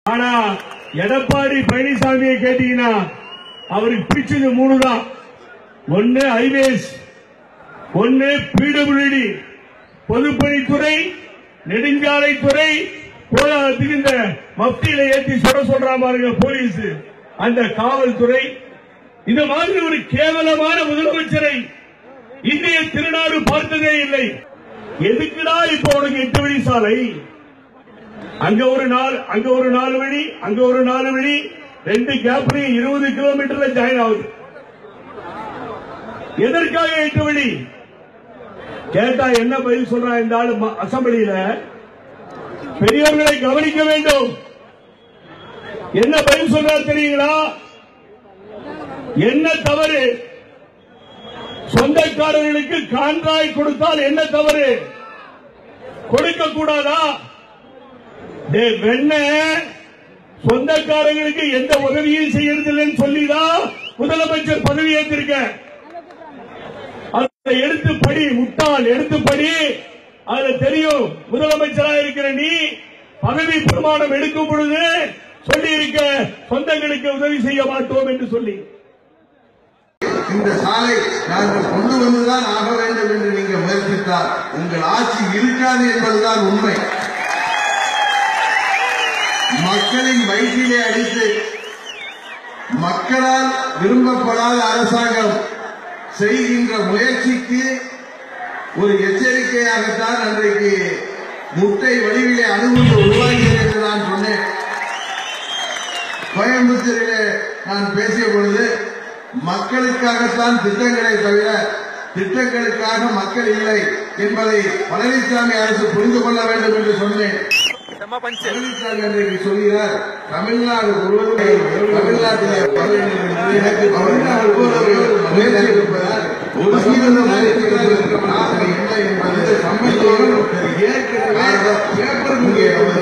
ஆனா எடப்பாடி பழனிசாமியை கேட்டீங்கன்னா அவருக்கு பிடிச்சது மூணு தான் ஒன்னு ஹைவேஸ் ஒன்னு பிடபிள்யூடி பொதுப்பணித்துறை நெடுஞ்சாலைத்துறை போராட்டத்துக்கு இந்த மப்டியில ஏத்தி சுட சொல்றா பாருங்க போலீஸ் அந்த காவல்துறை இந்த மாதிரி ஒரு கேவலமான முதலமைச்சரை இந்திய திருநாடு பார்த்ததே இல்லை எதுக்குடா இப்ப உனக்கு எட்டு வழி சாலை அங்க ஒரு நாள் அங்க ஒரு நாலு வழி அங்க ஒரு நாலு வழி ரெண்டு கேப்லயும் இருபது கிலோமீட்டர்ல ஜாயின் ஆகுது எதற்காக எட்டு வழி கேட்டா என்ன பதில் சொல்றான் இந்த ஆளு ம- அசெம்பிளியில பெரியவர்களை கவனிக்க வேண்டும் என்ன பதில் சொல்றார் தெரியுங்களா என்ன தவறு சொந்தக்காரர்களுக்கு கான்ட்ராய் கொடுத்தால் என்ன தவறு கொடுக்க கூடாதா டே வெண்ண சொந்தக்காரங்களுக்கு எந்த உதவியும் செய்யறதில்லைன்னு சொல்லிதான் முதலமைச்சர் பதவி ஏற்றிருக்க அதை எடுத்து படி முட்டாள் எடுத்து படி அதுல தெரியும் முதலமைச்சரா இருக்கிற நீ பதவி பிரமாணம் எடுக்கும் பொழுது சொல்லி இருக்க சொந்தங்களுக்கு உதவி செய்ய மாட்டோம் என்று சொல்லி இந்த சாலை நாங்கள் கொண்டு வந்துதான் ஆக வேண்டும் என்று நீங்க முயற்சித்தால் உங்கள் ஆட்சி இருக்காது என்பதுதான் உண்மை மக்களின் வயிற்றிலே அடித்து மக்களால் விரும்பப்படாத அரசாங்கம் செய்கின்ற முயற்சிக்கு ஒரு எச்சரிக்கையாகத்தான் அன்றைக்கு முட்டை வடிவிலே அணுகுண்டு உருவாகிறது என்று நான் சொன்னேன் கோயம்புத்தூரிலே நான் பேசிய பொழுது மக்களுக்காகத்தான் திட்டங்களை தவிர திட்டங்களுக்காக மக்கள் இல்லை என்பதை பழனிசாமி அரசு புரிந்து கொள்ள வேண்டும் என்று சொன்னேன் பழனிசாமி அன்றைக்கு சொல்கிறார் தமிழ்நாடு முழுவதும் தமிழ்நாட்டிலே எனக்கு தமிழ்நாடு முழுவதும் முயற்சி இருப்பதால் ஒரு சீரந்த முயற்சி இருப்பதால் இல்லை என்பது சம்பந்தம் ஏற்கனவே பேப்பருக்கு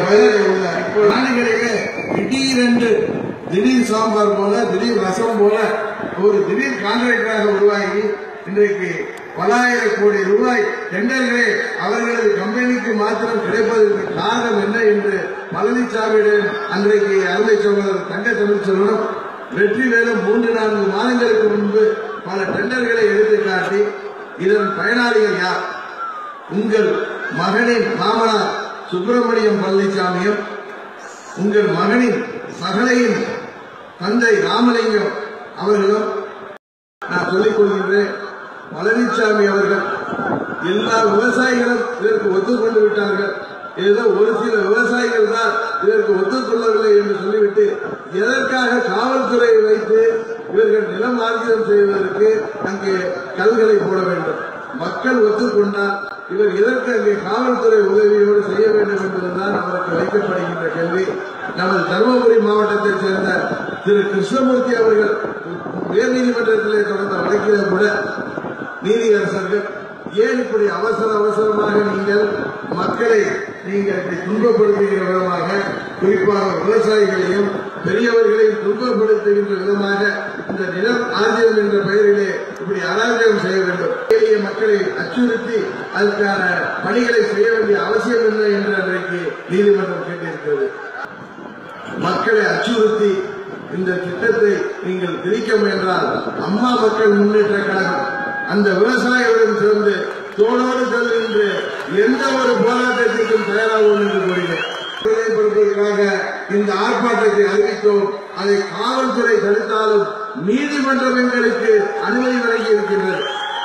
நாடுகளிலே திடீரென்று திடீர் சாம்பார் போல திடீர் ரசம் போல ஒரு திடீர் கான்ட்ராக்டராக உருவாகி இன்றைக்கு பலாயிரம் கோடி ரூபாய் டெண்டர்களை அவர்களது கம்பெனிக்கு மாத்திரம் கிடைப்பதற்கு காரணம் என்ன என்று பழனிசாமியிடம் அன்றைக்கு அருமை சகோதரர் தங்க தமிழ்ச்செல்வனும் வெற்றி வேலும் மூன்று நான்கு மாதங்களுக்கு முன்பு பல டெண்டர்களை எடுத்து காட்டி இதன் பயனாளிகள் யார் உங்கள் மகனின் மாமனார் சுப்பிரமணியம் பழனிசாமியும் உங்கள் மகனின் சகலையின் தந்தை ராமலிங்கம் அவர்களும் நான் சொல்லிக் கொள்கின்றேன் பழனிசாமி அவர்கள் எல்லா விவசாயிகளும் இதற்கு ஒத்துக்கொண்டு விட்டார்கள் ஏதோ ஒரு சில விவசாயிகள் தான் இதற்கு ஒத்துக்கொள்ளவில்லை என்று சொல்லிவிட்டு எதற்காக காவல்துறையை வைத்து இவர்கள் நிலம் ஆர்ஜிதம் செய்வதற்கு அங்கே கல்களை போட வேண்டும் மக்கள் ஒத்துக்கொண்டால் இவர் எதற்கு அங்கே காவல்துறை உதவியோடு செய்ய வேண்டும் என்பதுதான் அவருக்கு வைக்கப்படுகின்ற கேள்வி நமது தருமபுரி மாவட்டத்தைச் சேர்ந்த திரு கிருஷ்ணமூர்த்தி அவர்கள் உயர்நீதிமன்றத்திலே தொடர்ந்த வழக்கிலே கூட நீதியரசர்கள் ஏன் இப்படி அவசர அவசரமாக நீங்கள் மக்களை நீங்கள் இப்படி துன்பப்படுத்துகிற விதமாக குறிப்பாக விவசாயிகளையும் பெரியவர்களையும் துன்பப்படுத்துகின்ற விதமாக இந்த நிலம் ஆர்ஜியம் என்ற பெயரிலே இப்படி அராஜகம் செய்ய வேண்டும் எளிய மக்களை அச்சுறுத்தி அதற்கான பணிகளை செய்ய வேண்டிய அவசியம் என்ன என்று அன்றைக்கு நீதிமன்றம் கேட்டிருக்கிறது மக்களை அச்சுறுத்தி இந்த திட்டத்தை நீங்கள் திணிக்க முயன்றால் அம்மா மக்கள் முன்னேற்ற கழகம் அந்த விவசாயிகளுடன் சேர்ந்து தோளோடு செல்கின்ற எந்த ஒரு போராட்டத்திற்கும் தயாராகும் என்று கூறினேன் நிலைப்படுத்துவதற்காக இந்த ஆர்ப்பாட்டத்தை அறிவித்தோம் அதை காவல்துறை தடுத்தாலும் நீதிமன்றம் எங்களுக்கு அனுமதி வழங்கி இருக்கின்றது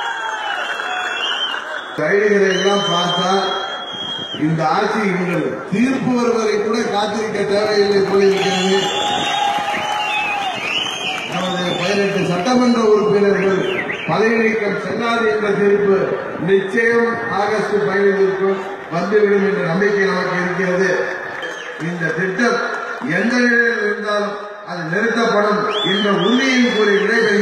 கைடுகளை எல்லாம் பார்த்தா இந்த ஆட்சி இவங்கள் தீர்ப்பு வருவதை கூட காத்திருக்க தேவையில்லை போலிருக்கிறது நமது பதினெட்டு சட்டமன்ற உறுப்பினர்கள் பதவி நீக்கம் செல்லாது என்ற தீர்ப்பு நிச்சயம் ஆகஸ்ட் பதினைந்திற்கும் வந்துவிடும் என்ற நம்பிக்கை நமக்கு இருக்கிறது இந்த திட்டம் எந்த நிலையில் இருந்தாலும் அது நிறுத்தப்படும் என்ற உறுதியும் கூறி விடைபெறுகிறேன்